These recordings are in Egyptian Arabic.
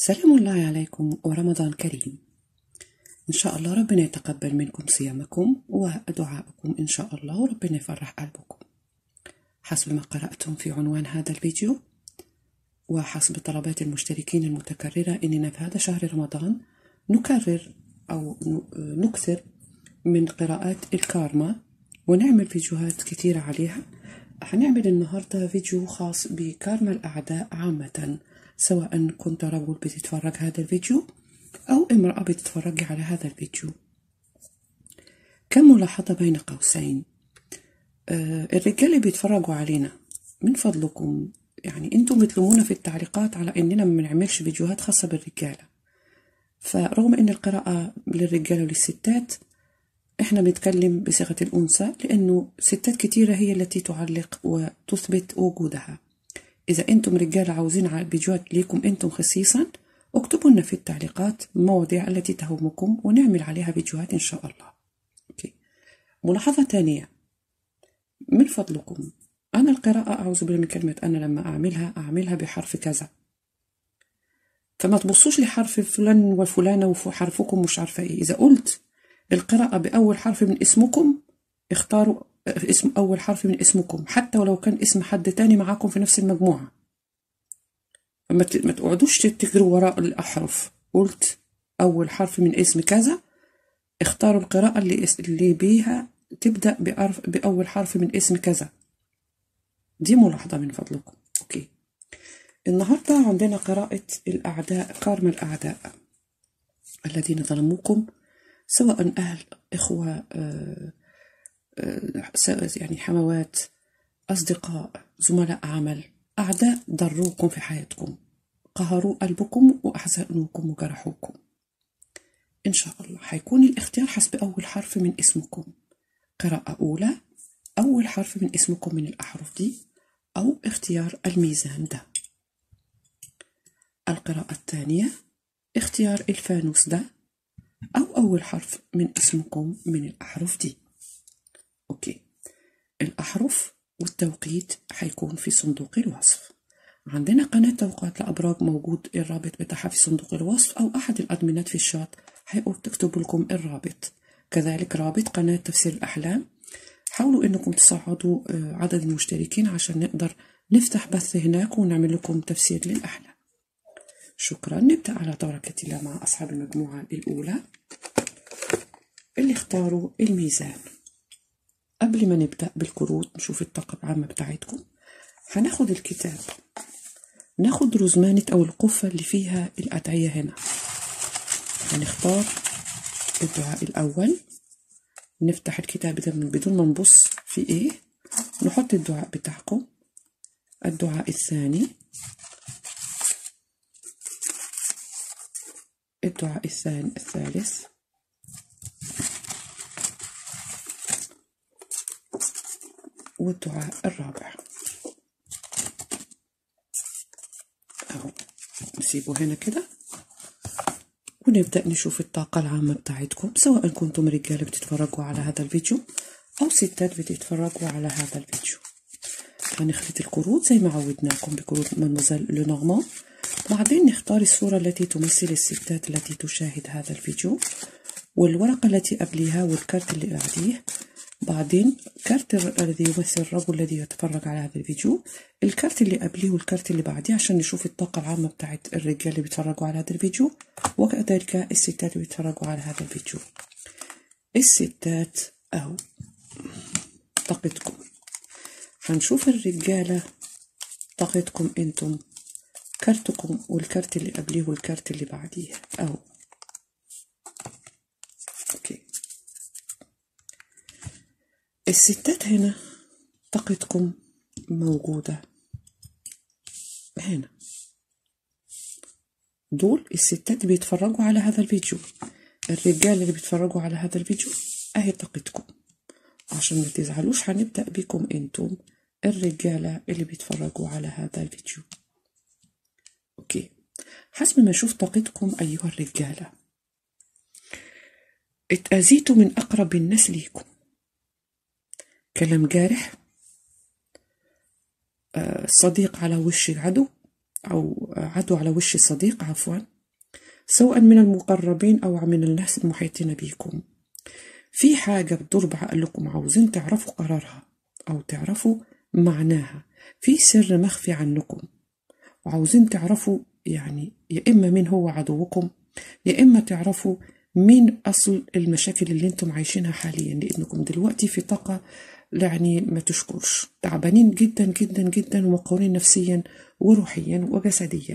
سلام الله عليكم ورمضان كريم إن شاء الله ربنا يتقبل منكم صيامكم ودعائكم إن شاء الله وربنا يفرح قلبكم حسب ما قرأتم في عنوان هذا الفيديو وحسب طلبات المشتركين المتكررة إننا في هذا شهر رمضان نكرر أو نكثر من قراءات الكارما ونعمل فيديوهات كثيرة عليها هنعمل النهاردة فيديو خاص بكارما الأعداء عامةً سواء كنت رجل بتتفرج هذا الفيديو أو امرأة بتتفرج على هذا الفيديو كم ملاحظة بين قوسين آه الرجال بيتفرجوا علينا من فضلكم يعني انتم بتلومونا في التعليقات على اننا ما بنعملش فيديوهات خاصة بالرجالة فرغم ان القراءة للرجال وللستات احنا بنتكلم بصيغة الأنثى لأنه ستات كتيرة هي التي تعلق وتثبت وجودها إذا أنتم رجال عاوزين فيديوهات ليكم أنتم خصيصا اكتبوا لنا في التعليقات المواضيع التي تهمكم ونعمل عليها فيديوهات إن شاء الله أوكي. ملاحظة ثانية من فضلكم أنا القراءة أعوذ بالله من كلمة أنا لما أعملها أعملها بحرف كذا فما تبصوش لحرف فلان وفلانة وحرفكم مش عارفة إيه إذا قلت القراءة بأول حرف من اسمكم اختاروا اسم أول حرف من اسمكم حتى ولو كان اسم حد تاني معاكم في نفس المجموعة ما تقعدوش تجروا وراء الأحرف قلت أول حرف من اسم كذا اختاروا القراءة اللي اللي بيها تبدأ بأرف بأول حرف من اسم كذا دي ملاحظة من فضلكم أوكي النهاردة عندنا قراءة الأعداء كارما الأعداء الذين ظلموكم سواء أهل إخوة آه يعني حموات أصدقاء زملاء عمل أعداء ضروكم في حياتكم قهروا قلبكم وأحزنوكم وجرحوكم إن شاء الله حيكون الاختيار حسب أول حرف من اسمكم قراءة أولى أول حرف من اسمكم من الأحرف دي أو اختيار الميزان ده القراءة الثانية اختيار الفانوس ده أو أول حرف من اسمكم من الأحرف دي أوكي الأحرف والتوقيت حيكون في صندوق الوصف عندنا قناة توقعات الأبراج موجود الرابط بتاعها في صندوق الوصف أو أحد الأدمنات في الشات هيقول تكتب لكم الرابط كذلك رابط قناة تفسير الأحلام حاولوا إنكم تصعدوا عدد المشتركين عشان نقدر نفتح بث هناك ونعمل لكم تفسير للأحلام شكرا نبدأ على بركة الله مع أصحاب المجموعة الأولى اللي اختاروا الميزان قبل ما نبدأ بالكروت نشوف الطاقة العامة بتاعتكم هناخد الكتاب ناخد رزمانة أو القفة اللي فيها الأدعية هنا هنختار الدعاء الأول نفتح الكتاب ده من بدون ما نبص في إيه نحط الدعاء بتاعكم الدعاء الثاني الدعاء الثاني الثالث والدعاء الرابع اهو نسيبه هنا كده ونبدأ نشوف الطاقة العامة بتاعتكم سواء كنتم رجالة بتتفرجوا على هذا الفيديو أو ستات بتتفرجوا على هذا الفيديو هنخلط الكروت زي ما عودناكم بكروت مدموزيل لونورمون بعدين نختار الصورة التي تمثل الستات التي تشاهد هذا الفيديو والورقة التي قبلها والكارت اللي بعديه بعدين كارت الذي يمثل الرجل الذي يتفرج على هذا الفيديو الكارت اللي قبليه والكارت اللي بعديه عشان نشوف الطاقة العامة بتاعت الرجال اللي بيتفرجوا على هذا الفيديو وكذلك الستات اللي بيتفرجوا على هذا الفيديو الستات أهو طاقتكم هنشوف الرجالة طاقتكم انتم كارتكم والكارت اللي قبليه والكارت اللي بعديه أهو اوكي الستات هنا طاقتكم موجودة هنا دول الستات بيتفرجوا على هذا الفيديو الرجال اللي بيتفرجوا على هذا الفيديو اهي طاقتكم عشان ما تزعلوش هنبدأ بكم انتم الرجالة اللي بيتفرجوا على هذا الفيديو اوكي حسب ما اشوف طاقتكم ايها الرجالة اتأذيتوا من اقرب الناس ليكم كلام جارح آه، صديق على وش العدو أو عدو على وش الصديق عفوا سواء من المقربين أو من الناس المحيطين بيكم في حاجة بتدور بعقلكم عاوزين تعرفوا قرارها أو تعرفوا معناها في سر مخفي عنكم وعاوزين تعرفوا يعني يا إما مين هو عدوكم يا إما تعرفوا مين أصل المشاكل اللي انتم عايشينها حاليا لأنكم دلوقتي في طاقة يعني ما تشكرش تعبانين جدا جدا جدا ومقهورين نفسيا وروحيا وجسديا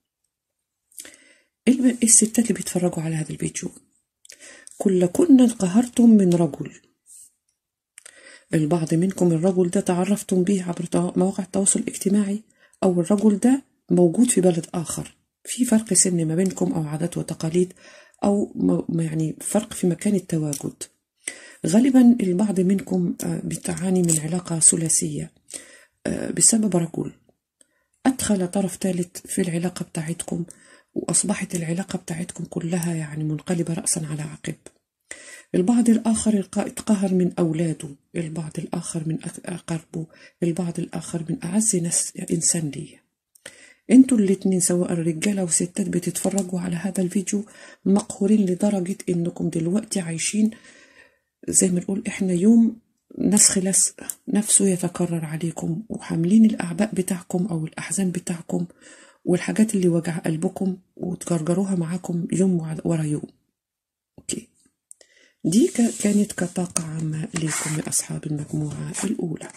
الستات اللي بيتفرجوا على هذا الفيديو كلكن انقهرتم من رجل البعض منكم الرجل ده تعرفتم به عبر مواقع التواصل الاجتماعي أو الرجل ده موجود في بلد آخر في فرق سن ما بينكم أو عادات وتقاليد أو يعني فرق في مكان التواجد غالبا البعض منكم بتعاني من علاقة ثلاثية بسبب رجل أدخل طرف ثالث في العلاقة بتاعتكم وأصبحت العلاقة بتاعتكم كلها يعني منقلبة رأسا على عقب البعض الآخر اتقهر من أولاده البعض الآخر من أقربه البعض الآخر من أعز ناس إنسان ليه انتوا الاتنين سواء الرجالة وستات بتتفرجوا على هذا الفيديو مقهورين لدرجة انكم دلوقتي عايشين زي ما نقول احنا يوم نسخ لس نفسه يتكرر عليكم وحاملين الأعباء بتاعكم أو الأحزان بتاعكم والحاجات اللي وجع قلبكم وتجرجروها معاكم يوم ورا يوم أوكي دي كانت كطاقة عامة لكم يا أصحاب المجموعة الأولى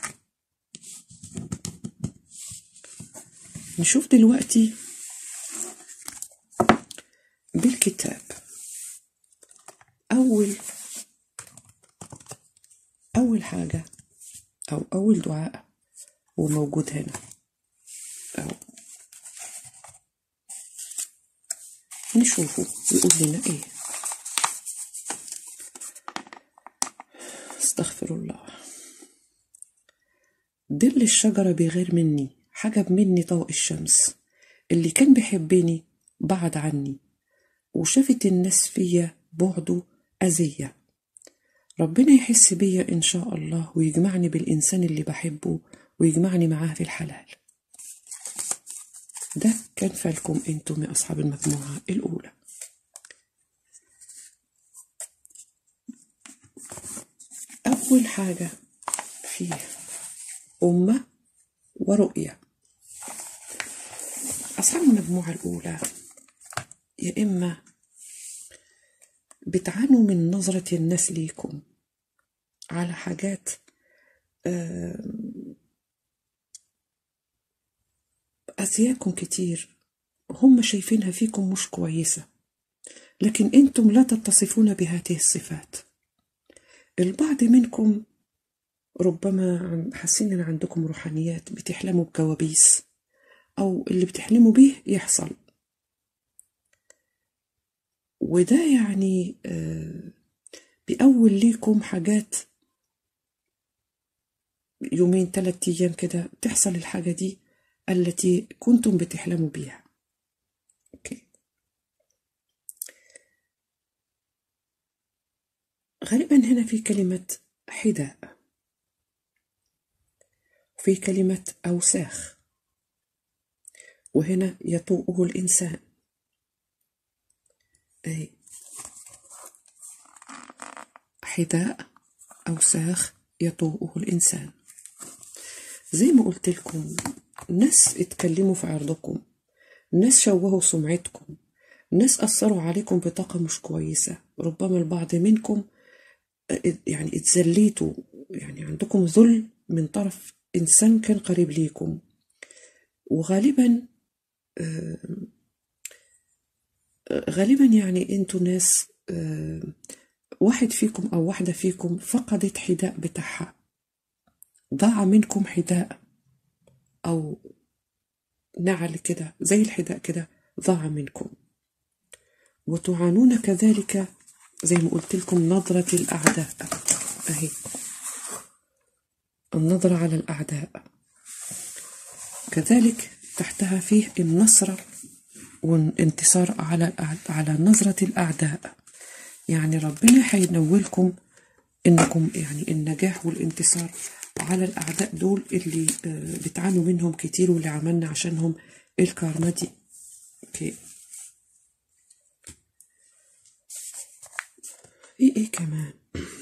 نشوف دلوقتي بالكتاب أول أول حاجة أو أول دعاء هو موجود هنا أو نشوفه يقول لنا إيه استغفر الله ظل الشجرة بغير مني حجب مني ضوء الشمس اللي كان بيحبني بعد عني وشافت الناس فيا بعده أذية ربنا يحس بيا إن شاء الله ويجمعني بالإنسان اللي بحبه ويجمعني معاه في الحلال ده كان فالكم انتم يا أصحاب المجموعة الأولى أول حاجة فيه أمة ورؤية أصحاب المجموعة الأولى يا إما بتعانوا من نظرة الناس ليكم على حاجات أذياكم كتير هم شايفينها فيكم مش كويسة لكن أنتم لا تتصفون بهذه الصفات البعض منكم ربما حاسين ان عندكم روحانيات بتحلموا بكوابيس او اللي بتحلموا بيه يحصل وده يعني بيأول ليكم حاجات يومين ثلاثة أيام كده تحصل الحاجة دي التي كنتم بتحلموا بيها أوكي. غالبا هنا في كلمة حداء وفي كلمة أوساخ وهنا يطوءه الإنسان أي حداء أوساخ يطوءه الإنسان زي ما قلت لكم ناس اتكلموا في عرضكم ناس شوهوا سمعتكم ناس أثروا عليكم بطاقة مش كويسة ربما البعض منكم يعني اتذليتوا يعني عندكم ذل من طرف إنسان كان قريب ليكم وغالبا غالبا يعني انتوا ناس واحد فيكم أو واحدة فيكم فقدت حداء بتاعها ضاع منكم حداء أو نعل كده زي الحداء كده ضاع منكم وتعانون كذلك زي ما قلت لكم نظرة الأعداء أهي النظرة على الأعداء كذلك تحتها فيه النصر والانتصار على على نظرة الأعداء يعني ربنا هينولكم إنكم يعني النجاح والانتصار على الأعداء دول اللي آه، بتعانوا منهم كتير واللي عملنا عشانهم الكارما دي اوكي ايه ايه كمان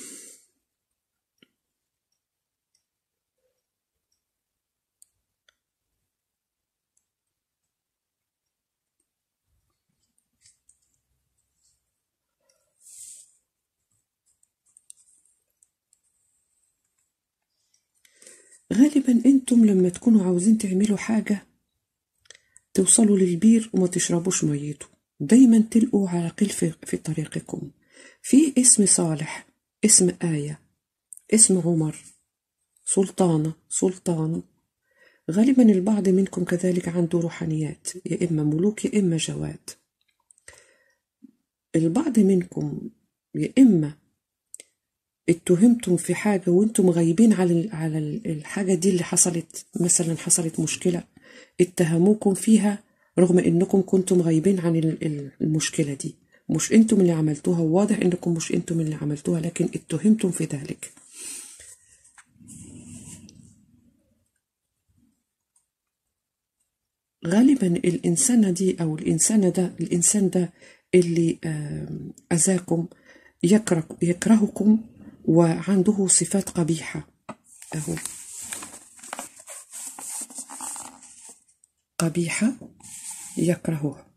غالبا انتم لما تكونوا عاوزين تعملوا حاجة توصلوا للبير وما تشربوش ميته دايما تلقوا عراقيل في, في طريقكم في اسم صالح اسم آية اسم عمر سلطانة سلطان غالبا البعض منكم كذلك عنده روحانيات يا إما ملوك يا إما جواد البعض منكم يا إما اتهمتم في حاجة وانتم غايبين على على الحاجة دي اللي حصلت مثلا حصلت مشكلة اتهموكم فيها رغم انكم كنتم غايبين عن المشكلة دي مش انتم اللي عملتوها واضح انكم مش انتم اللي عملتوها لكن اتهمتم في ذلك غالبا الإنسانة دي أو الإنسانة ده الإنسان ده اللي أذاكم يكره يكرهكم وعنده صفات قبيحة أهو قبيحة يكرهها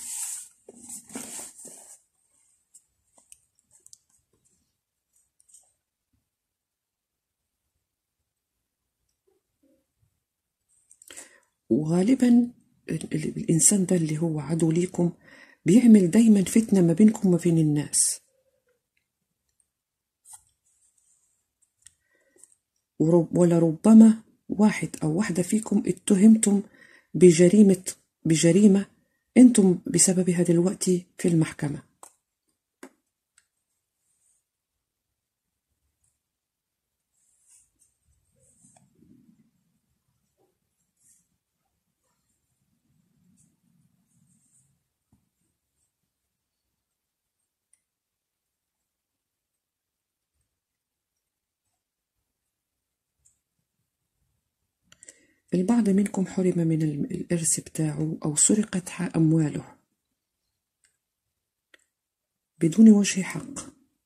وغالبا الإنسان ده اللي هو عدو ليكم بيعمل دايما فتنة ما بينكم وما بين الناس ولربما واحد أو واحدة فيكم اتهمتم بجريمة بجريمة أنتم بسببها دلوقتي في المحكمة البعض منكم حرم من الإرث بتاعه أو سرقت أمواله بدون وجه حق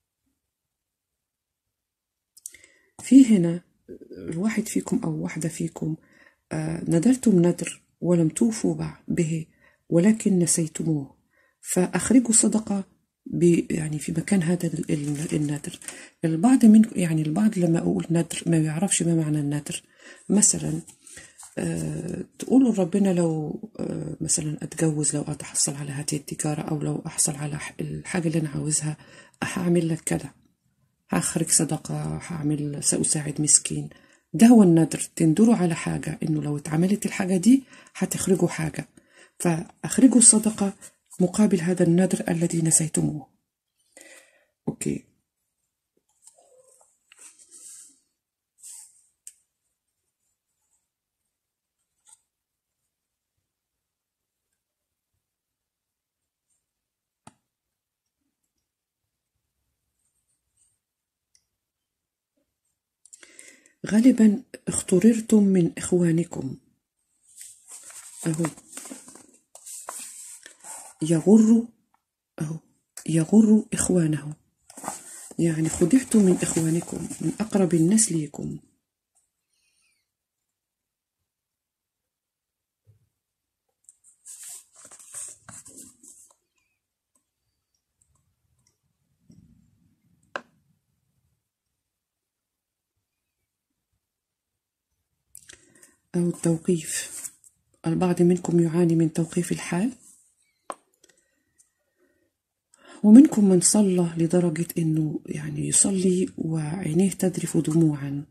في هنا الواحد فيكم أو واحدة فيكم ندرتم ندر ولم توفوا به ولكن نسيتموه فأخرجوا صدقة يعني في مكان هذا النادر البعض منكم يعني البعض لما أقول ندر ما يعرفش ما معنى النادر مثلا أه تقولوا لربنا لو أه مثلا اتجوز لو اتحصل على هذه التجارة او لو احصل على الحاجة اللي انا عاوزها هعمل لك كذا هخرج صدقة هعمل سأساعد مسكين ده هو النذر تندروا على حاجة انه لو اتعملت الحاجة دي هتخرجوا حاجة فاخرجوا الصدقة مقابل هذا النذر الذي نسيتموه اوكي غالبا اختررتم من إخوانكم أهو يغر أهو يغر إخوانه يعني خدعتم من إخوانكم من أقرب الناس ليكم أو التوقيف البعض منكم يعاني من توقيف الحال ومنكم من صلى لدرجة أنه يعني يصلي وعينيه تذرف دموعا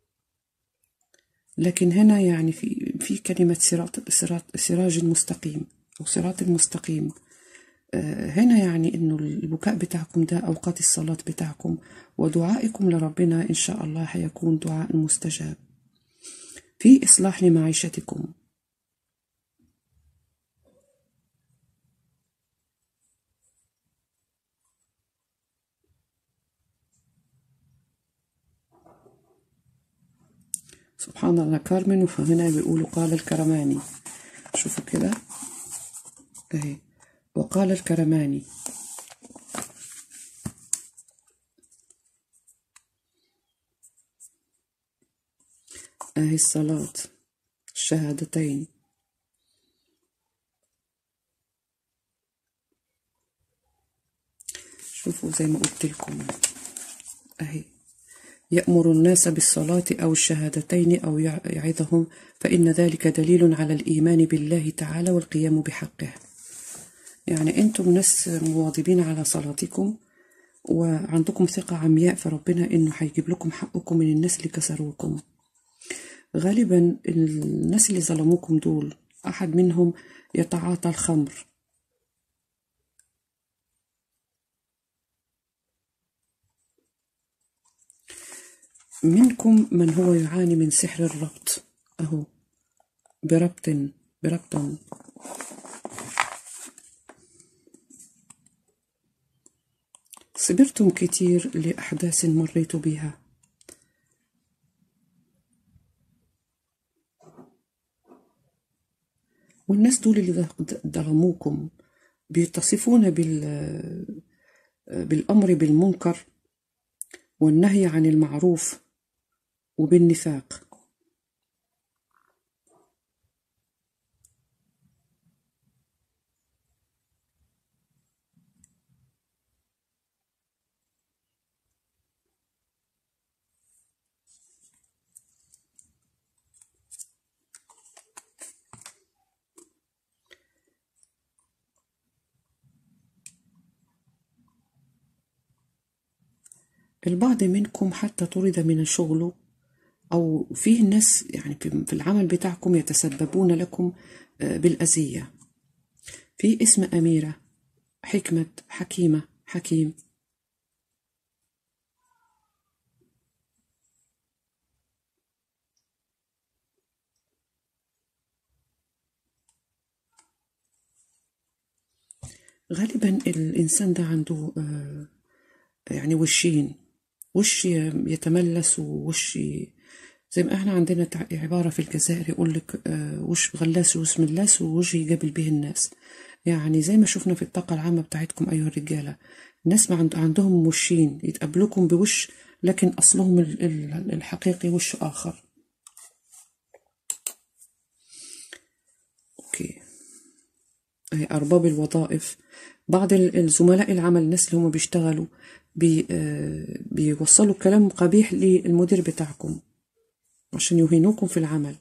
لكن هنا يعني في في كلمة صراط صراط سراج مستقيم أو صراط المستقيم هنا يعني انه البكاء بتاعكم ده اوقات الصلاه بتاعكم ودعائكم لربنا ان شاء الله هيكون دعاء مستجاب في إصلاح لمعيشتكم سبحان الله كارمن وهنا بيقولوا قال الكرماني شوفوا كده اهي وقال الكرماني اهي الصلاة الشهادتين شوفوا زي ما قلت لكم اهي يأمر الناس بالصلاة أو الشهادتين أو يعظهم فإن ذلك دليل على الإيمان بالله تعالى والقيام بحقه يعني أنتم ناس مواظبين على صلاتكم وعندكم ثقة عمياء في ربنا إنه هيجيب لكم حقكم من الناس اللي كسروكم غالبا الناس اللي ظلموكم دول أحد منهم يتعاطى الخمر منكم من هو يعاني من سحر الربط أهو بربط بربط صبرتم كتير لأحداث مريتوا بها والناس دول اللي ظلموكم بيتصفون بال بالأمر بالمنكر والنهي عن المعروف وبالنفاق البعض منكم حتى طرد من شغله أو فيه ناس يعني في العمل بتاعكم يتسببون لكم بالأذية في اسم أميرة حكمة حكيمة حكيم غالبا الإنسان ده عنده يعني وشين وش يتملس ووش زي ما احنا عندنا عبارة في الجزائر يقول لك وش غلاس ووش ملاس ووجه يقابل به الناس يعني زي ما شفنا في الطاقة العامة بتاعتكم أيها الرجالة الناس ما عندهم وشين يتقابلوكم بوش لكن أصلهم الحقيقي وش آخر أوكي أرباب الوظائف بعض الزملاء العمل الناس اللي هم بيشتغلوا بي بيوصلوا كلام قبيح للمدير بتاعكم عشان يهينوكم في العمل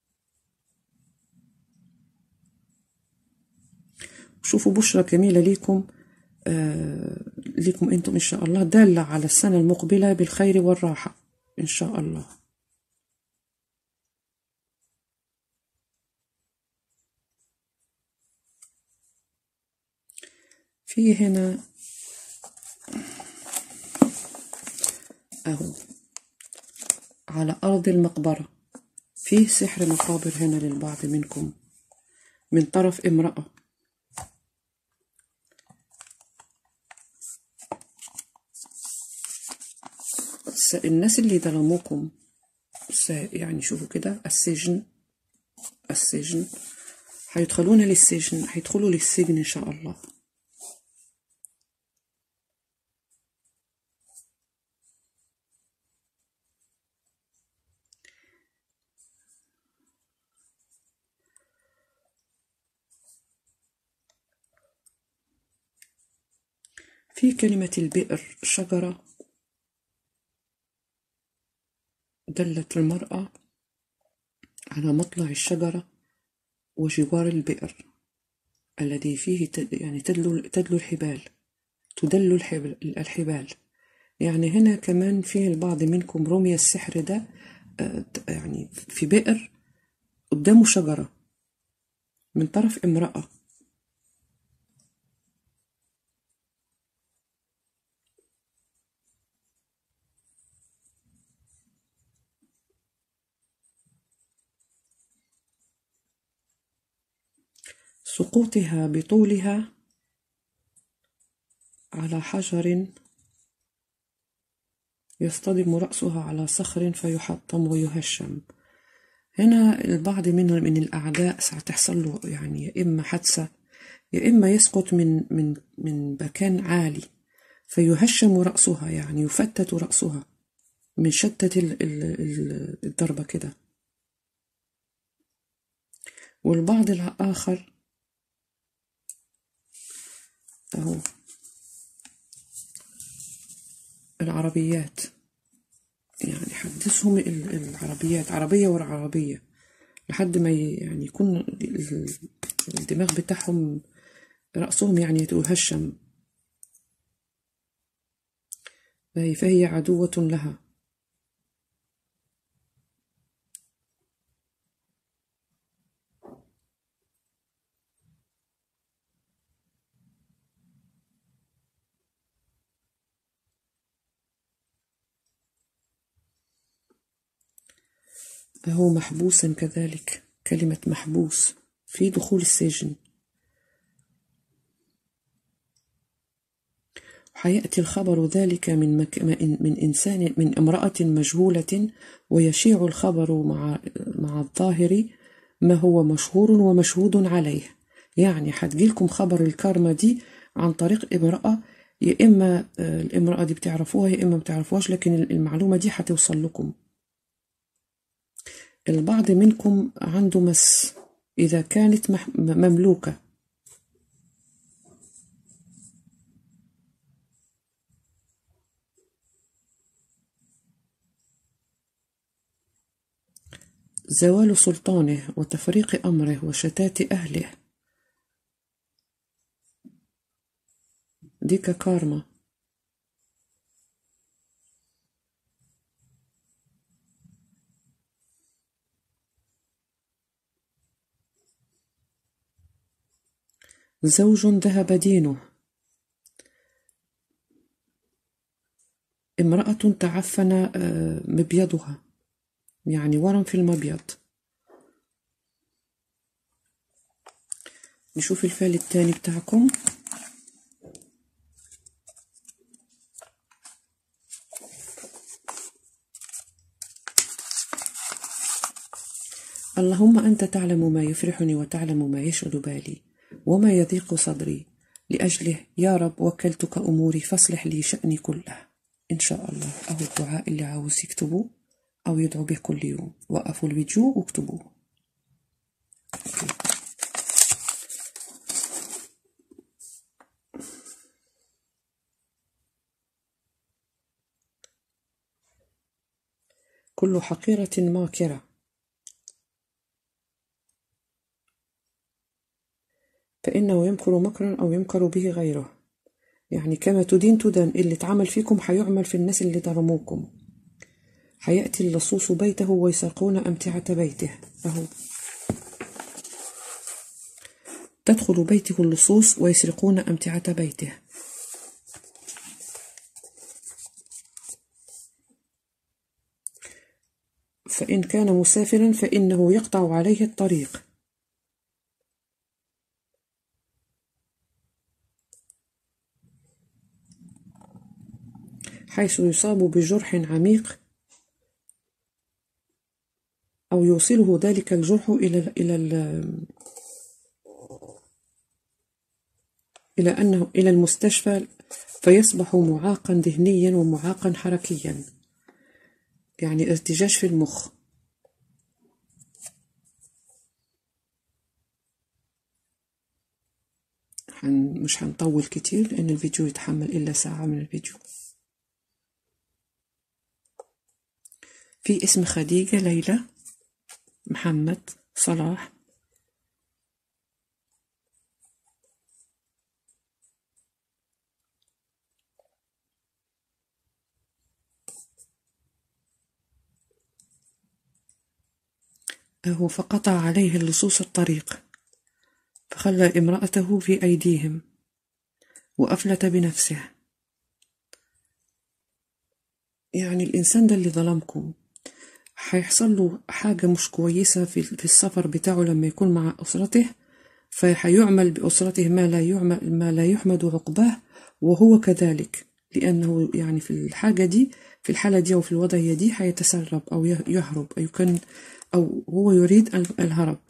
شوفوا بشرة جميلة ليكم آه ليكم انتم ان شاء الله دالة على السنة المقبلة بالخير والراحة ان شاء الله في هنا أهو على أرض المقبرة فيه سحر مقابر هنا للبعض منكم من طرف امرأة الناس اللي ظلموكم يعني شوفوا كده السجن السجن هيدخلون للسجن هيدخلوا للسجن إن شاء الله في كلمة البئر شجرة دلت المرأة على مطلع الشجرة وجوار البئر الذي فيه يعني تدلو تدلو الحبال تدل الحبال يعني هنا كمان فيه البعض منكم رمي السحر ده يعني في بئر قدامه شجرة من طرف امرأة سقوطها بطولها على حجر يصطدم رأسها على صخر فيحطم ويهشم هنا البعض من من الأعداء ستحصل له يعني يا إما حادثة يا إما يسقط من من من مكان عالي فيهشم رأسها يعني يفتت رأسها من شدة ال- ال- ال- الضربة كده والبعض الآخر أهو العربيات يعني حدثهم ال- العربيات عربية ورا عربية لحد ما ي- يعني يكون ال- الدماغ بتاعهم رأسهم يعني يتهشم فهي فهي عدوة لها فهو محبوسا كذلك كلمة محبوس في دخول السجن حيأتي الخبر ذلك من مك... من إنسان من امرأة مجهولة ويشيع الخبر مع مع الظاهر ما هو مشهور ومشهود عليه يعني حتجيلكم خبر الكارما دي عن طريق امرأة يا إما آه، الامرأة دي بتعرفوها يا إما بتعرفوهاش لكن المعلومة دي هتوصل لكم البعض منكم عنده مس إذا كانت مح- مملوكة زوال سلطانه وتفريق أمره وشتات أهله دي ككارما زوج ذهب دينه امرأة تعفن آه، مبيضها يعني ورم في المبيض نشوف الفعل التاني بتاعكم اللهم أنت تعلم ما يفرحني وتعلم ما يشغل بالي وما يضيق صدري لأجله يا رب وكلتك أموري فاصلح لي شأني كله إن شاء الله أو الدعاء اللي عاوز يكتبه أو يدعو به كل يوم وقفوا الفيديو واكتبوه كل حقيرة ماكرة فإنه يمكر مكرا أو يمكر به غيره يعني كما تدين تدان اللي اتعمل فيكم حيعمل في الناس اللي ظلموكم حيأتي اللصوص بيته ويسرقون أمتعة بيته أهو تدخل بيته اللصوص ويسرقون أمتعة بيته فإن كان مسافرا فإنه يقطع عليه الطريق حيث يصاب بجرح عميق أو يوصله ذلك الجرح إلى ال إلى ال إلى أنه إلى المستشفى فيصبح معاقا ذهنيا ومعاقا حركيا يعني ارتجاج في المخ حن مش هنطول كتير لأن الفيديو يتحمل إلا ساعة من الفيديو في اسم خديجة ليلى محمد صلاح هو فقطع عليه اللصوص الطريق فخلى امرأته في أيديهم وأفلت بنفسه يعني الإنسان ده اللي ظلمكم هيحصل له حاجة مش كويسة في في السفر بتاعه لما يكون مع أسرته فهيعمل بأسرته ما لا يعمل ما لا يحمد عقباه وهو كذلك لأنه يعني في الحاجة دي في الحالة دي أو في الوضعية دي هيتسرب أو يه- يهرب أو يكون أو هو يريد الهرب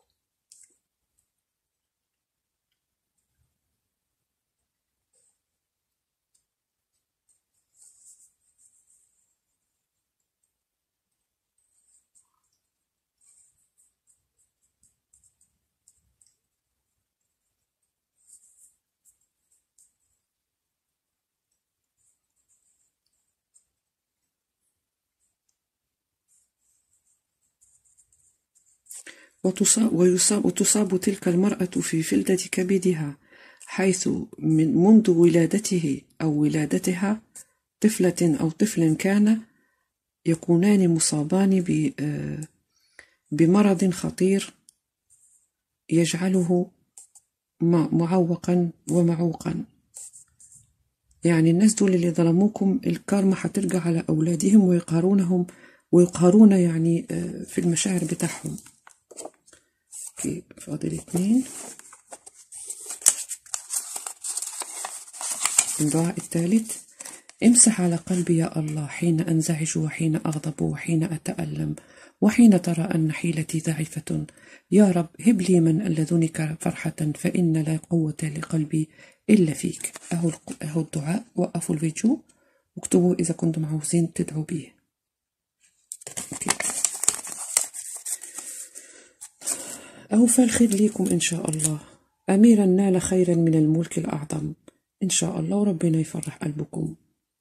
وتصاب, ويصاب وتصاب تلك المرأة في فلدة كبدها حيث من منذ ولادته أو ولادتها طفلة أو طفل كان يكونان مصابان بمرض خطير يجعله معوقا ومعوقا يعني الناس دول اللي ظلموكم الكارما حترجع على أولادهم ويقهرونهم ويقهرون يعني في المشاعر بتاعهم اوكي فاضل اتنين الدعاء الثالث امسح على قلبي يا الله حين أنزعج وحين أغضب وحين أتألم وحين ترى أن حيلتي ضعيفة يا رب هب لي من ألذنك فرحة فإن لا قوة لقلبي إلا فيك أهو, أهو الدعاء وقفوا الفيديو واكتبوا إذا كنتم عاوزين تدعوا به أوكي. أوفى الخير ليكم إن شاء الله أميرا نال خيرا من الملك الأعظم إن شاء الله وربنا يفرح قلبكم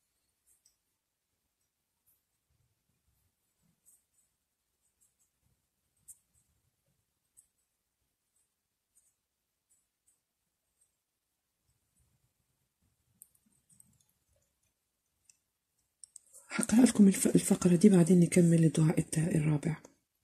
هقرأ لكم الفقرة دي بعدين نكمل الدعاء الرابع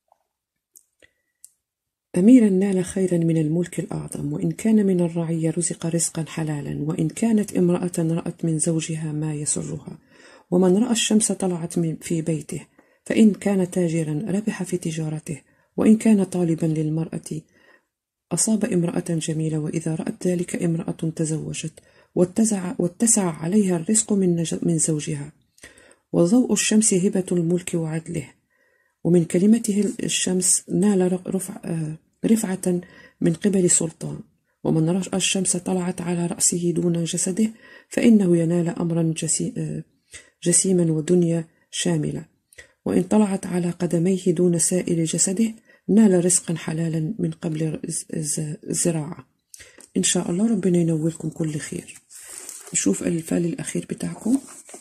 أميرا نال خيرا من الملك الأعظم وإن كان من الرعية رزق رزقا حلالا وإن كانت امرأة رأت من زوجها ما يسرها ومن رأى الشمس طلعت في بيته فإن كان تاجرا ربح في تجارته وإن كان طالبا للمرأة أصاب امرأة جميلة وإذا رأت ذلك امرأة تزوجت واتسع, واتسع عليها الرزق من, من زوجها وضوء الشمس هبة الملك وعدله ومن كلمته الشمس نال رفع رفعة من قبل سلطان ومن رأى الشمس طلعت على رأسه دون جسده فإنه ينال أمرا جسيما ودنيا شاملة وإن طلعت على قدميه دون سائر جسده نال رزقا حلالا من قبل الزراعة إن شاء الله ربنا ينولكم كل خير نشوف الفال الأخير بتاعكم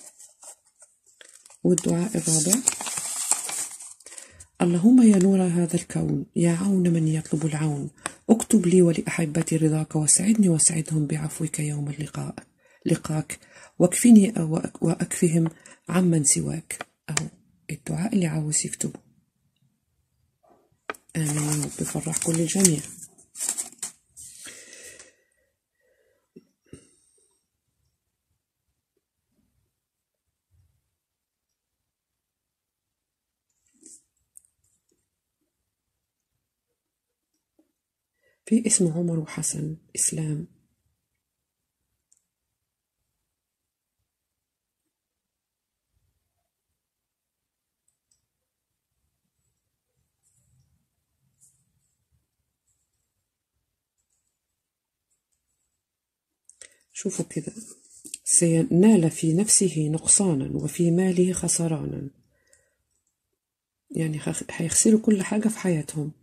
والدعاء الرابع اللهم يا نور هذا الكون يا عون من يطلب العون اكتب لي ولأحبتي رضاك واسعدني واسعدهم بعفوك يوم اللقاء لقاك واكفني وأكفهم عمن سواك أهو الدعاء اللي عاوز يكتبه آمين بفرح كل الجميع في اسم عمر وحسن إسلام شوفوا كده سينال في نفسه نقصانا وفي ماله خسرانا يعني هيخسروا كل حاجة في حياتهم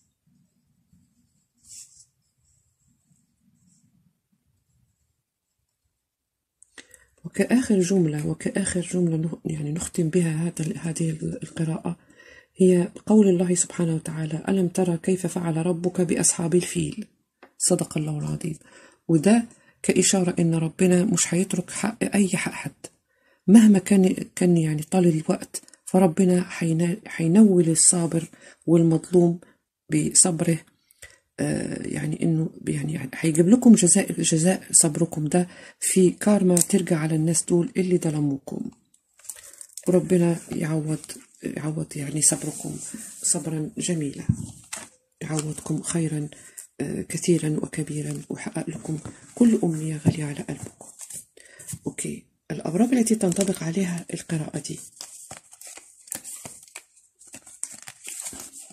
وكآخر جملة وكآخر جملة يعني نختم بها هذا هذه القراءة هي قول الله سبحانه وتعالى ألم ترى كيف فعل ربك بأصحاب الفيل صدق الله العظيم وده كإشارة إن ربنا مش هيترك حق أي حق حد مهما كان كان يعني طال الوقت فربنا حينول الصابر والمظلوم بصبره يعني انه يعني هيجيب لكم جزاء جزاء صبركم ده في كارما ترجع على الناس دول اللي ظلموكم وربنا يعوض يعوض يعني صبركم صبرا جميلا يعوضكم خيرا كثيرا وكبيرا ويحقق لكم كل أمنية غالية على قلبكم أوكي الأبراج التي تنطبق عليها القراءة دي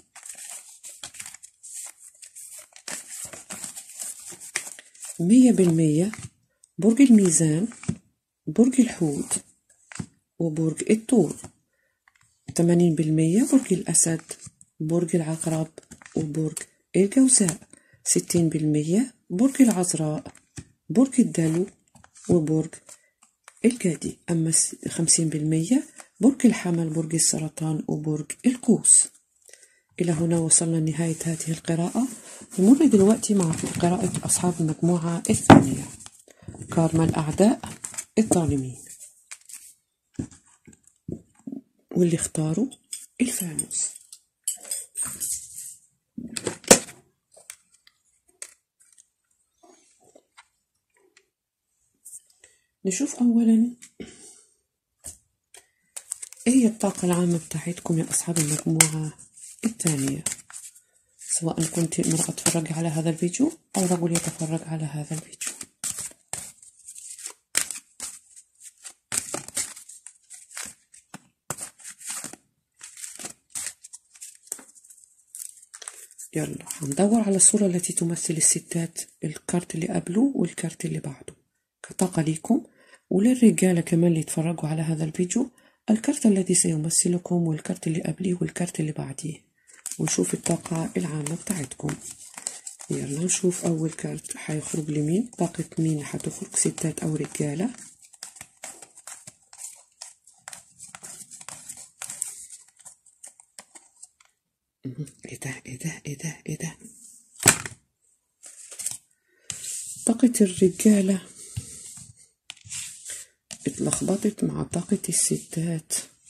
مية بالمية برج الميزان برج الحوت وبرج الثور تمانين بالمية برج الأسد برج العقرب وبرج الجوزاء ستين بالمية برج العذراء برج الدلو وبرج الجدي أما خمسين بالمية برج الحمل برج السرطان وبرج القوس إلى هنا وصلنا لنهاية هذه القراءة نمر دلوقتي مع قراءة أصحاب المجموعة الثانية كارما الأعداء الظالمين واللي اختاروا الفانوس نشوف أولا إيه هي الطاقة العامة بتاعتكم يا أصحاب المجموعة الثانية سواء كنت امرأة تتفرج على هذا الفيديو أو رجل يتفرج على هذا الفيديو يلا هندور على الصورة التي تمثل الستات الكارت اللي قبله والكارت اللي بعده كطاقة ليكم وللرجالة كمان اللي يتفرجوا على هذا الفيديو الكارت الذي سيمثلكم والكارت اللي قبليه والكارت اللي بعديه ونشوف الطاقة العامة بتاعتكم يلا نشوف أول كارت هيخرج لمين طاقة مين هتخرج ستات أو رجالة ايه ده ايه ده ايه ده ايه ده طاقة الرجالة اتلخبطت مع طاقة الستات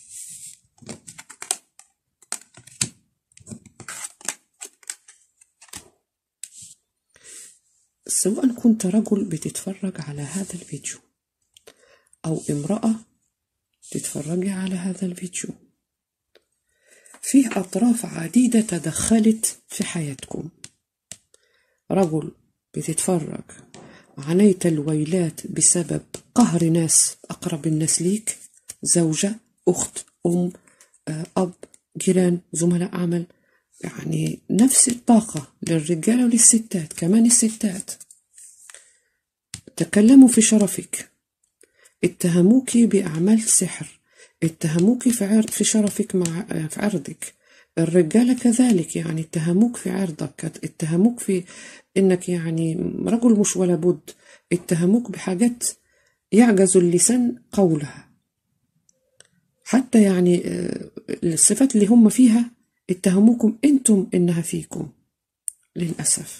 سواء كنت رجل بتتفرج على هذا الفيديو أو امرأة تتفرجي على هذا الفيديو فيه أطراف عديدة تدخلت في حياتكم رجل بتتفرج عانيت الويلات بسبب قهر ناس أقرب الناس ليك زوجة أخت أم أب جيران زملاء عمل يعني نفس الطاقة للرجالة وللستات كمان الستات تكلموا في شرفك اتهموك بأعمال سحر اتهموك في عرض في شرفك مع في عرضك الرجالة كذلك يعني اتهموك في عرضك اتهموك في انك يعني رجل مش ولا بد اتهموك بحاجات يعجز اللسان قولها حتى يعني الصفات اللي هم فيها اتهموكم انتم انها فيكم للاسف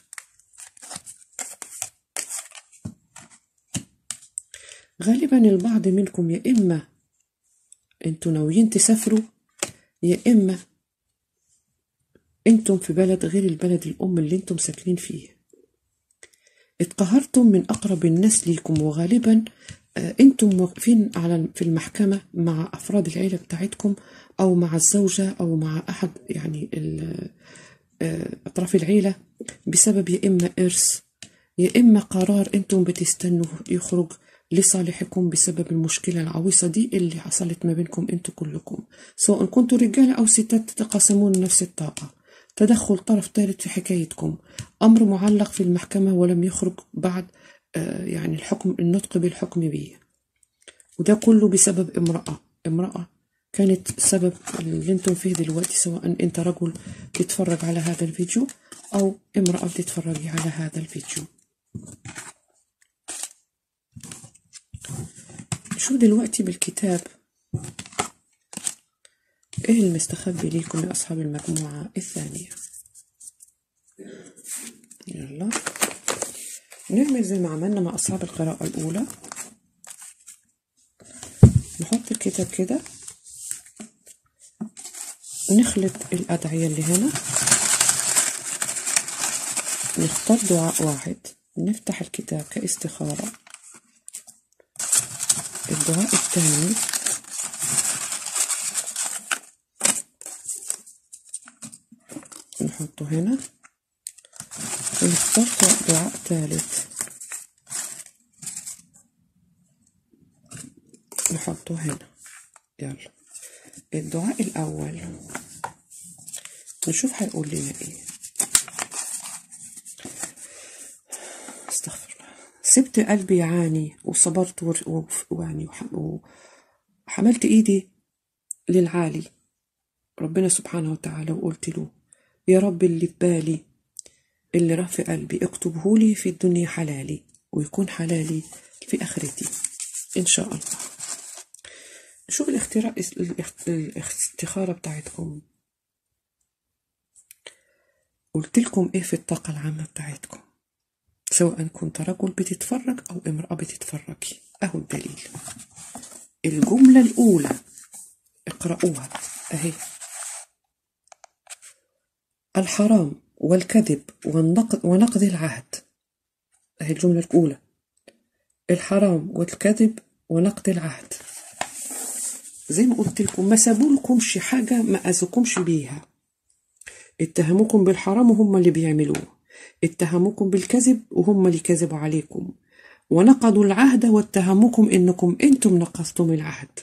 غالبا البعض منكم يا اما انتوا ناويين تسافروا يا اما انتم في بلد غير البلد الام اللي انتم ساكنين فيه اتقهرتم من اقرب الناس ليكم وغالبا انتم واقفين على في المحكمه مع افراد العيله بتاعتكم او مع الزوجه او مع احد يعني اطراف العيله بسبب يا اما ارث يا اما قرار انتم بتستنوا يخرج لصالحكم بسبب المشكله العويصه دي اللي حصلت ما بينكم انتم كلكم سواء كنتوا رجاله او ستات تتقاسمون نفس الطاقه تدخل طرف ثالث في حكايتكم أمر معلق في المحكمة ولم يخرج بعد يعني الحكم النطق بالحكم به وده كله بسبب امرأة امرأة كانت السبب اللي انتم فيه دلوقتي سواء انت رجل بتتفرج على هذا الفيديو او امرأة بتتفرجي على هذا الفيديو شو دلوقتي بالكتاب ايه المستخبي ليكم يا اصحاب المجموعة الثانية يلا نعمل زي ما عملنا مع اصحاب القراءة الاولى نحط الكتاب كده نخلط الأدعية اللي هنا نختار دعاء واحد نفتح الكتاب كاستخارة الدعاء الثاني نحطه هنا ونختار دعاء ثالث نحطه هنا يلا الدعاء الأول نشوف هيقول لنا ايه استغفر الله سبت قلبي يعاني وصبرت ويعني وحملت إيدي للعالي ربنا سبحانه وتعالى وقلت له يا رب اللي في بالي اللي راه في قلبي اكتبه لي في الدنيا حلالي ويكون حلالي في آخرتي إن شاء الله شوف الاختراع الاستخارة بتاعتكم قلت لكم ايه في الطاقة العامة بتاعتكم سواء كنت رجل بتتفرج أو امرأة بتتفرجي أهو الدليل الجملة الأولى اقرأوها أهي الحرام والكذب والنقد ونقض العهد أهي الجملة الأولى الحرام والكذب ونقض العهد زي ما قلت لكم ما سابولكمش حاجة ما أذوكمش بيها اتهموكم بالحرام وهم اللي بيعملوه اتهموكم بالكذب وهم اللي كذبوا عليكم ونقضوا العهد واتهموكم انكم انتم نقضتم العهد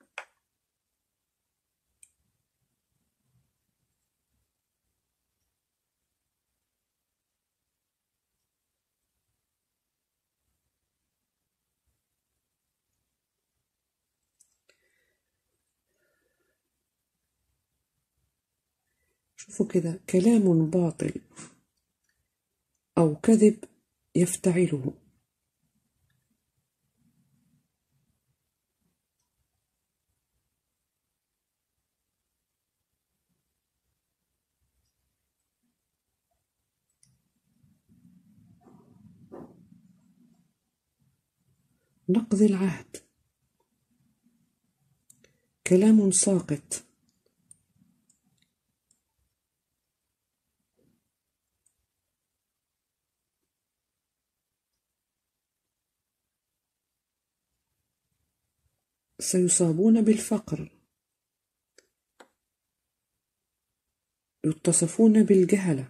شوفوا كده كلام باطل أو كذب يفتعله نقض العهد كلام ساقط سيصابون بالفقر يتصفون بالجهله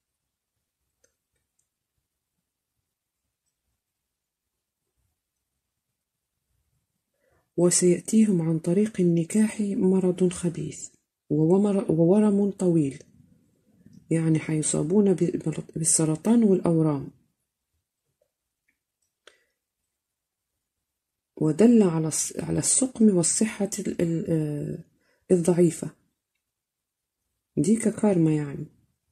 وسيأتيهم عن طريق النكاح مرض خبيث وورم طويل يعني حيصابون بالسرطان والأورام ودل على على السقم والصحة الضعيفة دي ككارما يعني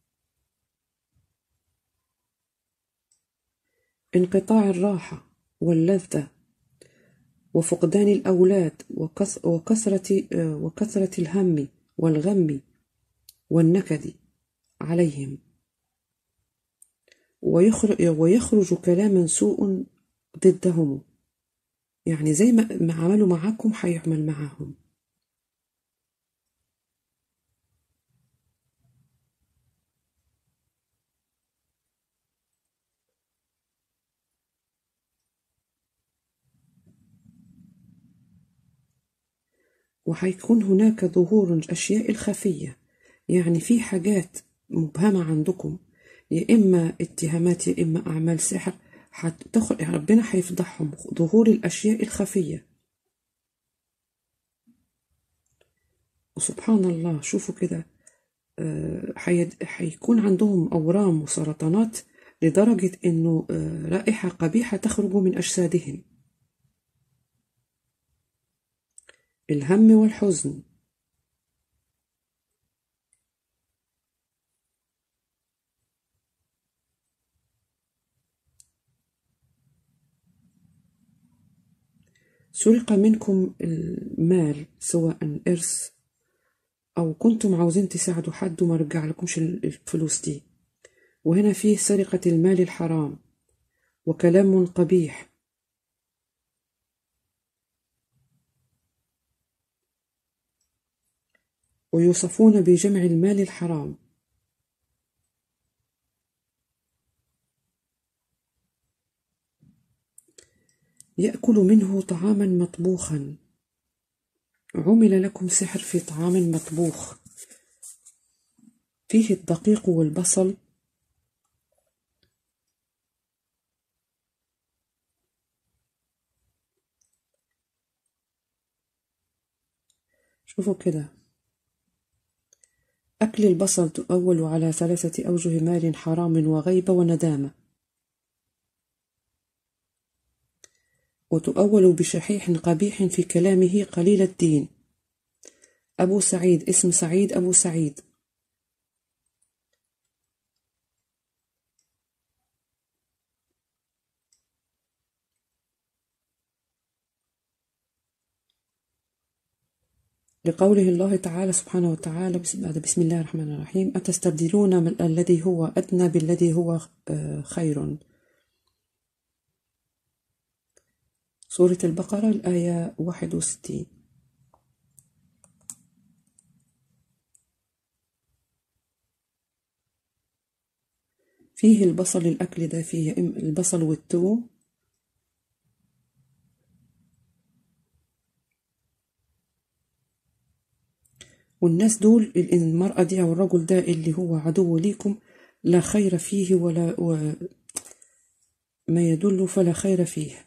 انقطاع الراحة واللذة وفقدان الأولاد وكثرة وكثرة الهم والغم والنكد عليهم ويخرج كلاما سوء ضدهم يعني زي ما عملوا معاكم هيعمل معاهم وهيكون هناك ظهور الأشياء الخفية يعني في حاجات مبهمة عندكم يا إما اتهامات يا إما أعمال سحر هتدخل يعني ربنا هيفضحهم ظهور الأشياء الخفية وسبحان الله شوفوا كده هيكون عندهم أورام وسرطانات لدرجة إنه رائحة قبيحة تخرج من أجسادهم الهم والحزن سرق منكم المال سواء إرث أو كنتم عاوزين تساعدوا حد وما رجع لكمش الفلوس دي وهنا فيه سرقة المال الحرام وكلام قبيح ويوصفون بجمع المال الحرام يأكل منه طعاما مطبوخا عمل لكم سحر في طعام مطبوخ فيه الدقيق والبصل شوفوا كده أكل البصل تؤول على ثلاثة أوجه مال حرام وغيبة وندامة وتؤول بشحيح قبيح في كلامه قليل الدين أبو سعيد اسم سعيد أبو سعيد لقوله الله تعالى سبحانه وتعالى بعد بسم الله الرحمن الرحيم أتستبدلون الذي هو أدنى بالذي هو خير سورة البقرة الآية 61 فيه البصل الأكل ده فيه البصل والثوم والناس دول المرأة دي أو الرجل ده اللي هو عدو ليكم لا خير فيه ولا و ما يدل فلا خير فيه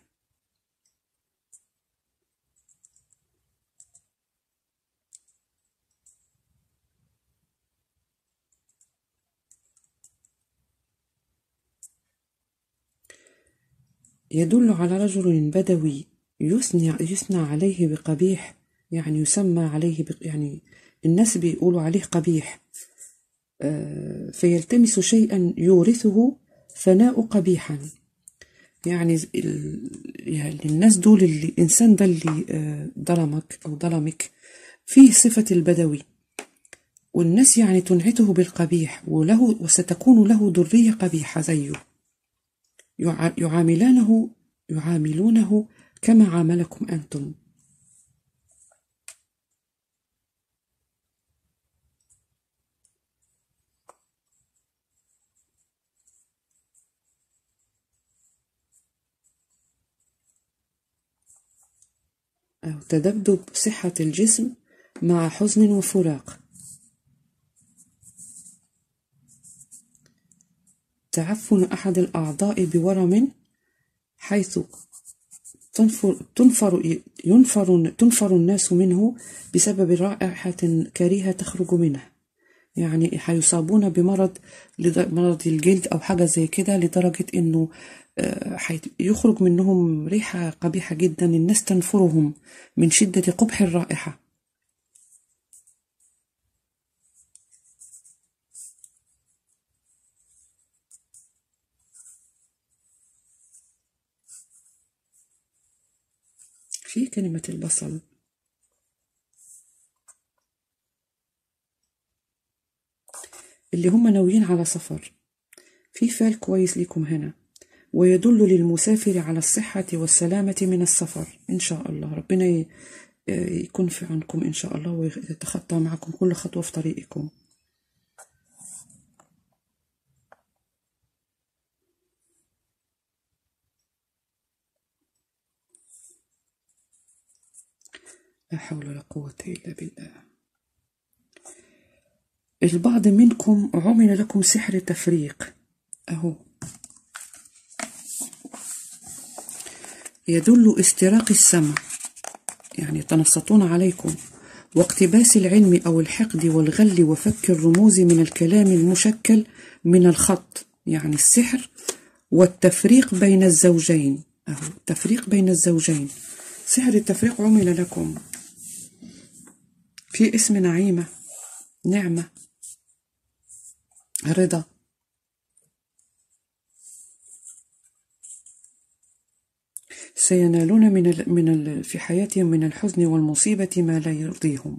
يدل على رجل بدوي يثنى يثنى عليه بقبيح يعني يسمى عليه يعني الناس بيقولوا عليه قبيح فيلتمس شيئا يورثه ثناء قبيحا يعني يعني الناس دول اللي الإنسان ده اللي ظلمك أو ظلمك فيه صفة البدوي والناس يعني تنعته بالقبيح وله وستكون له ذرية قبيحة زيه يعاملانه يعاملونه كما عاملكم أنتم أو تذبذب صحة الجسم مع حزن وفراق تعفن أحد الأعضاء بورم حيث تنفر, تنفر, ينفر, تنفر الناس منه بسبب رائحة كريهة تخرج منه يعني هيصابون بمرض مرض الجلد أو حاجة زي كده لدرجة إنه يخرج منهم ريحة قبيحة جدا الناس تنفرهم من شدة قبح الرائحة في كلمة البصل اللي هم ناويين على سفر في فال كويس ليكم هنا ويدل للمسافر على الصحة والسلامة من السفر إن شاء الله ربنا يكون في عنكم إن شاء الله ويتخطى معكم كل خطوة في طريقكم لا حول ولا قوة إلا بالله البعض منكم عمل لكم سحر تفريق أهو يدل استراق السمع يعني يتنصتون عليكم واقتباس العلم أو الحقد والغل وفك الرموز من الكلام المشكل من الخط يعني السحر والتفريق بين الزوجين أهو التفريق بين الزوجين سحر التفريق عمل لكم في اسم نعيمة نعمة رضا سينالون من ال من ال في حياتهم من الحزن والمصيبة ما لا يرضيهم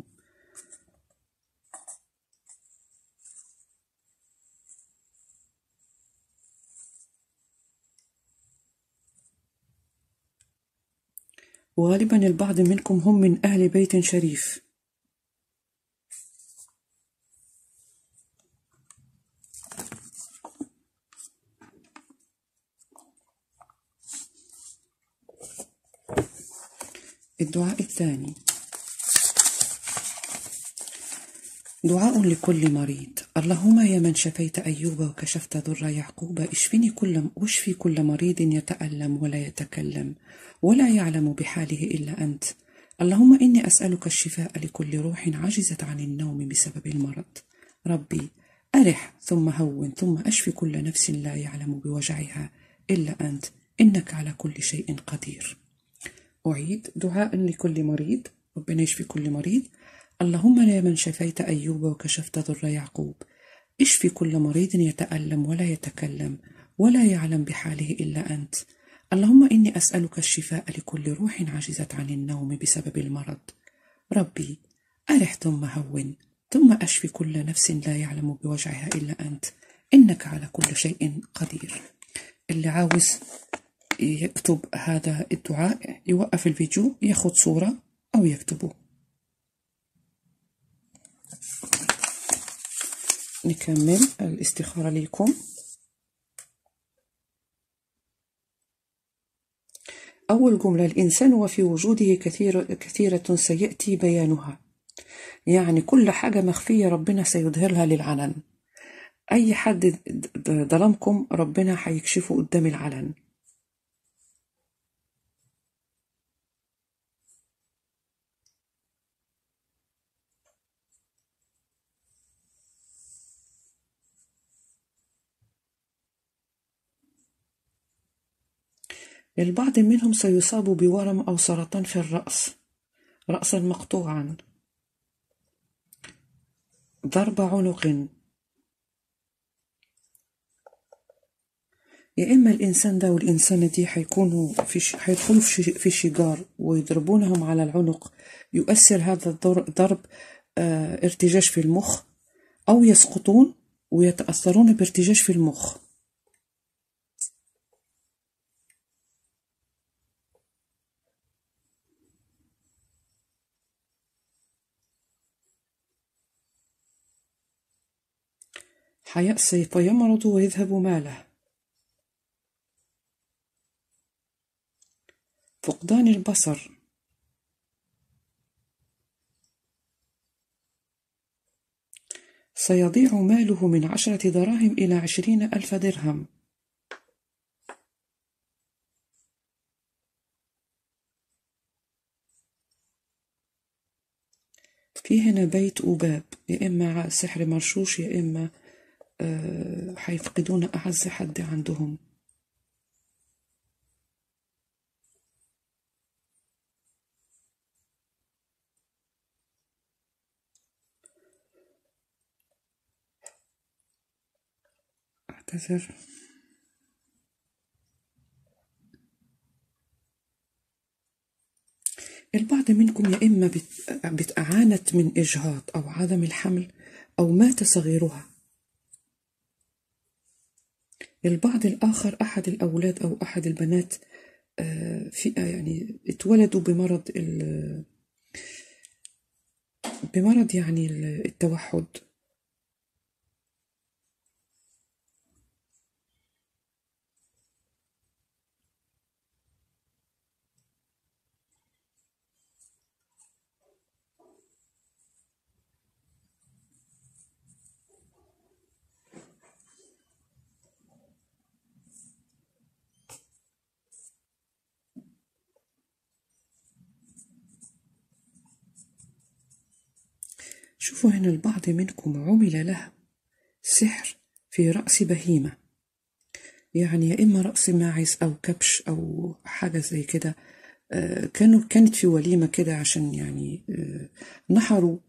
وغالبا البعض منكم هم من أهل بيت شريف الدعاء الثاني دعاء لكل مريض اللهم يا من شفيت أيوب وكشفت ضر يعقوب اشفني كل واشفي كل مريض يتألم ولا يتكلم ولا يعلم بحاله إلا أنت اللهم إني أسألك الشفاء لكل روح عجزت عن النوم بسبب المرض ربي أرح ثم هون ثم أشفي كل نفس لا يعلم بوجعها إلا أنت إنك على كل شيء قدير أعيد دعاء لكل مريض ربنا يشفي كل مريض اللهم يا من شفيت أيوب وكشفت ضر يعقوب اشفي كل مريض يتألم ولا يتكلم ولا يعلم بحاله إلا أنت اللهم إني أسألك الشفاء لكل روح عجزت عن النوم بسبب المرض ربي أرح ثم هون ثم أشفي كل نفس لا يعلم بوجعها إلا أنت إنك على كل شيء قدير اللي عاوز يكتب هذا الدعاء يوقف الفيديو ياخد صورة أو يكتبه نكمل الاستخارة لكم أول جملة الإنسان وفي وجوده كثير كثيرة سيأتي بيانها يعني كل حاجة مخفية ربنا سيظهرها للعلن أي حد ظلمكم ربنا هيكشفه قدام العلن البعض منهم سيصاب بورم أو سرطان في الرأس رأسا مقطوعا ضرب عنق يا إما الإنسان ده والإنسانة دي هيكونوا في ش... هيدخلوا في, ش... في شجار ويضربونهم على العنق يؤثر هذا الضرب آه ارتجاج في المخ أو يسقطون ويتأثرون بارتجاج في المخ حيأسي فيمرض ويذهب ماله فقدان البصر سيضيع ماله من عشرة دراهم إلى عشرين ألف درهم في هنا بيت وباب يا إما سحر مرشوش يا إما هيفقدون أعز حد عندهم أعتذر البعض منكم يا إما بتعانت من إجهاض أو عدم الحمل أو مات صغيرها البعض الآخر أحد الأولاد أو أحد البنات في يعني اتولدوا بمرض بمرض يعني التوحد شوفوا هنا البعض منكم عمل له سحر في رأس بهيمة يعني يا إما رأس ماعز أو كبش أو حاجة زي كده كانوا كانت في وليمة كده عشان يعني نحروا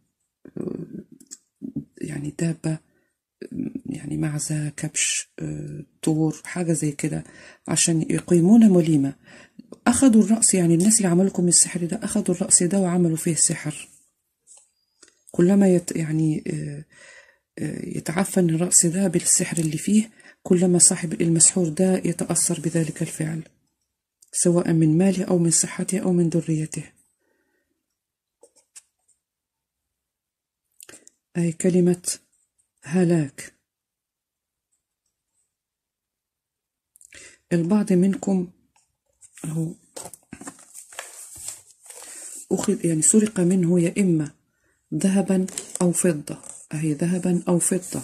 يعني دابة يعني معزة كبش طور حاجة زي كده عشان يقيمون وليمة أخذوا الرأس يعني الناس اللي عملوا لكم السحر ده أخذوا الرأس ده وعملوا فيه السحر كلما يت يعني يتعفن الرأس ده بالسحر اللي فيه كلما صاحب المسحور ده يتأثر بذلك الفعل سواء من ماله أو من صحته أو من ذريته أي كلمة هلاك البعض منكم أهو أخذ يعني سرق منه يا إما ذهبا أو فضة أهي ذهبا أو فضة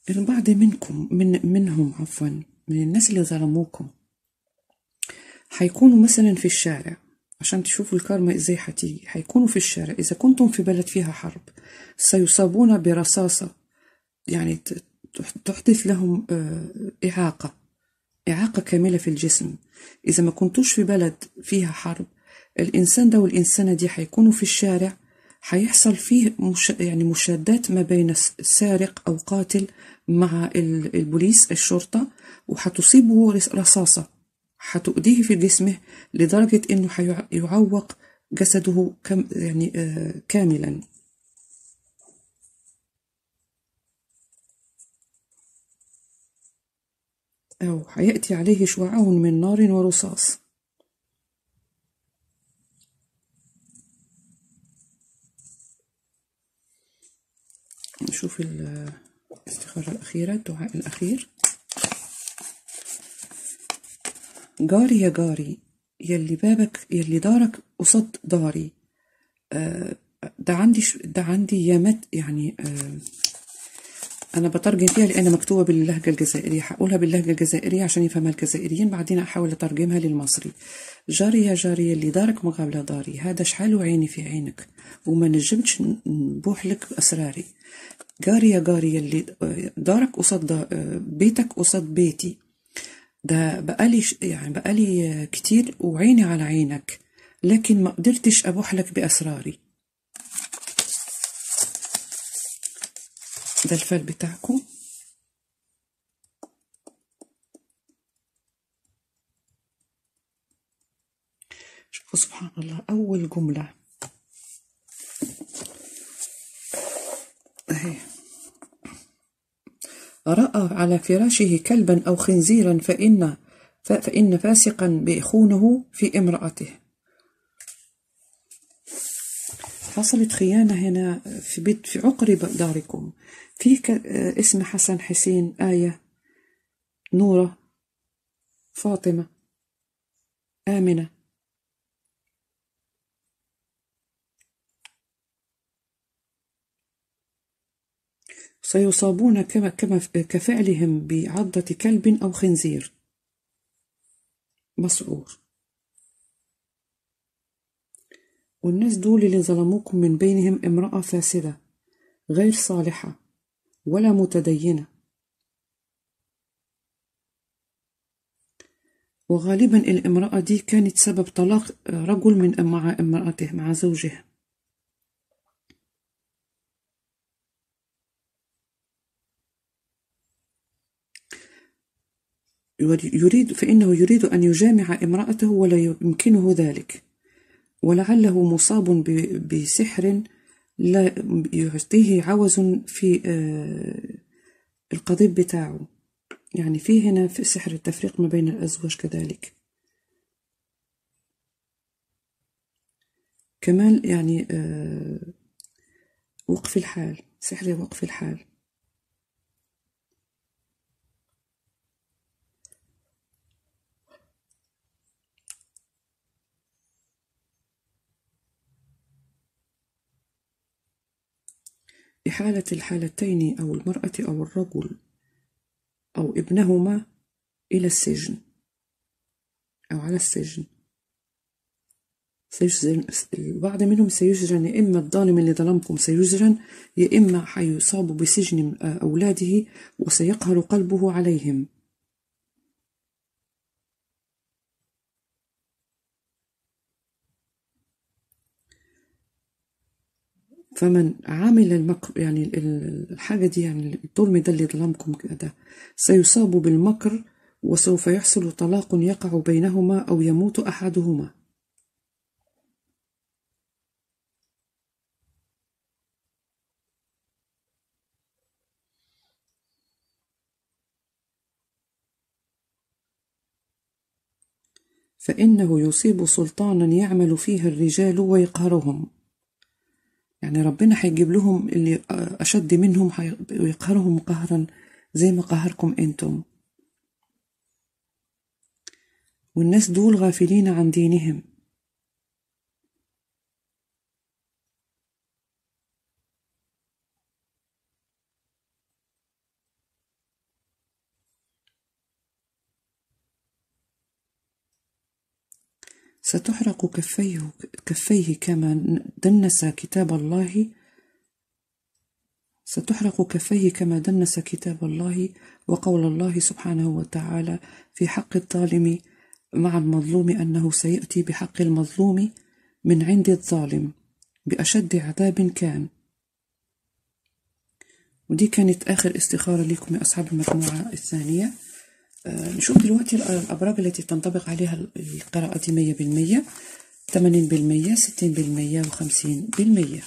البعض منكم من منهم عفوا من الناس اللي ظلموكم هيكونوا مثلا في الشارع عشان تشوفوا الكارما ازاي هتيجي هيكونوا في الشارع اذا كنتم في بلد فيها حرب سيصابون برصاصة يعني ت- تحدث لهم آه، إعاقة إعاقة كاملة في الجسم إذا ما كنتوش في بلد فيها حرب الإنسان ده والإنسانة دي هيكونوا في الشارع هيحصل فيه مش يعني مشادات ما بين س- سارق أو قاتل مع ال- البوليس الشرطة وهتصيبه رص- رصاصة هتؤذيه في جسمه لدرجة إنه هيع- يعوق جسده كم يعني آه، كاملا أو هيأتي عليه شعاع من نار ورصاص نشوف ال- الاستخارة الأخيرة الدعاء الأخير جاري يا جاري يلي بابك يلي دارك قصاد داري آه، ده عندي ش- ده عندي يامات يعني آه، أنا بترجم فيها لأنها مكتوبة باللهجة الجزائرية هقولها باللهجة الجزائرية عشان يفهمها الجزائريين بعدين أحاول أترجمها للمصري جاري يا جاري اللي دارك مقابل داري هذا شحال وعيني في عينك وما نجمتش ن- نبوح لك بأسراري جاري يا جاري اللي دارك قصاد دا- بيتك قصاد بيتي ده بقالي ش- يعني بقالي كتير وعيني على عينك لكن ما قدرتش أبوح لك بأسراري ده الفال بتاعكم شوفوا سبحان الله أول جملة أهي رأى على فراشه كلبا أو خنزيرا فإن ف- فإن فاسقا بيخونه في امرأته حصلت خيانة هنا في بيت في عقر داركم في ك- آه، اسم حسن حسين آية نورة فاطمة آمنة سيصابون كما كما كفعلهم بعضة كلب أو خنزير مسعور والناس دول اللي ظلموكم من بينهم امرأة فاسدة غير صالحة ولا متدينة وغالبا الامرأة دي كانت سبب طلاق رجل من مع امرأته مع زوجها يريد فإنه يريد أن يجامع امرأته ولا يمكنه ذلك ولعله مصاب ب- بسحر لا يعطيه عوز في آه، القضيب بتاعه يعني في هنا في سحر التفريق ما بين الأزواج كذلك كمان يعني آه، وقف الحال سحر وقف الحال إحالة الحالتين أو المرأة أو الرجل أو ابنهما إلى السجن أو على السجن سيسجن البعض منهم سيسجن يا إما الظالم اللي ظلمكم سيسجن يا إما حيصاب بسجن أولاده وسيقهر قلبه عليهم فمن عمل المكر يعني ال- ال- الحاجة دي يعني الظلم ده اللي ظلمكم كده سيصاب بالمكر وسوف يحصل طلاق يقع بينهما أو يموت أحدهما فإنه يصيب سلطانا يعمل فيه الرجال ويقهرهم يعني ربنا هيجيب لهم اللي أشد منهم هي- ويقهرهم قهرا زي ما قهركم أنتم والناس دول غافلين عن دينهم ستحرق كفيه, كفيه كما دنس كتاب الله ستحرق كفيه كما دنس كتاب الله وقول الله سبحانه وتعالى في حق الظالم مع المظلوم أنه سيأتي بحق المظلوم من عند الظالم بأشد عذاب كان ودي كانت آخر استخارة لكم يا أصحاب المجموعة الثانية آه نشوف دلوقتي الأبراج التي تنطبق عليها القراءة دي مية بالمية تمانين بالمية ستين بالمية وخمسين بالمية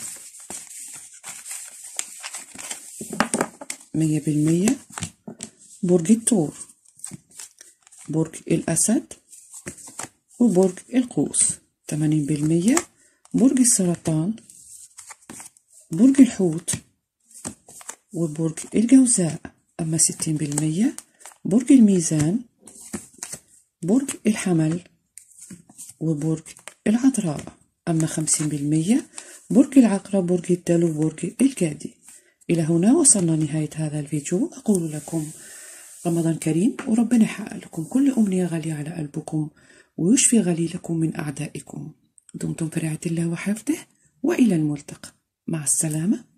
مية بالمية برج الثور برج الأسد وبرج القوس تمانين بالمية برج السرطان برج الحوت وبرج الجوزاء أما ستين بالمية برج الميزان برج الحمل وبرج العذراء أما خمسين بالمية برج العقرب برج الدلو وبرج الجدي إلى هنا وصلنا نهاية هذا الفيديو أقول لكم رمضان كريم وربنا يحقق لكم كل أمنية غالية على قلبكم ويشفي غليلكم من أعدائكم دمتم في رعاية الله وحفظه وإلى الملتقى مع السلامة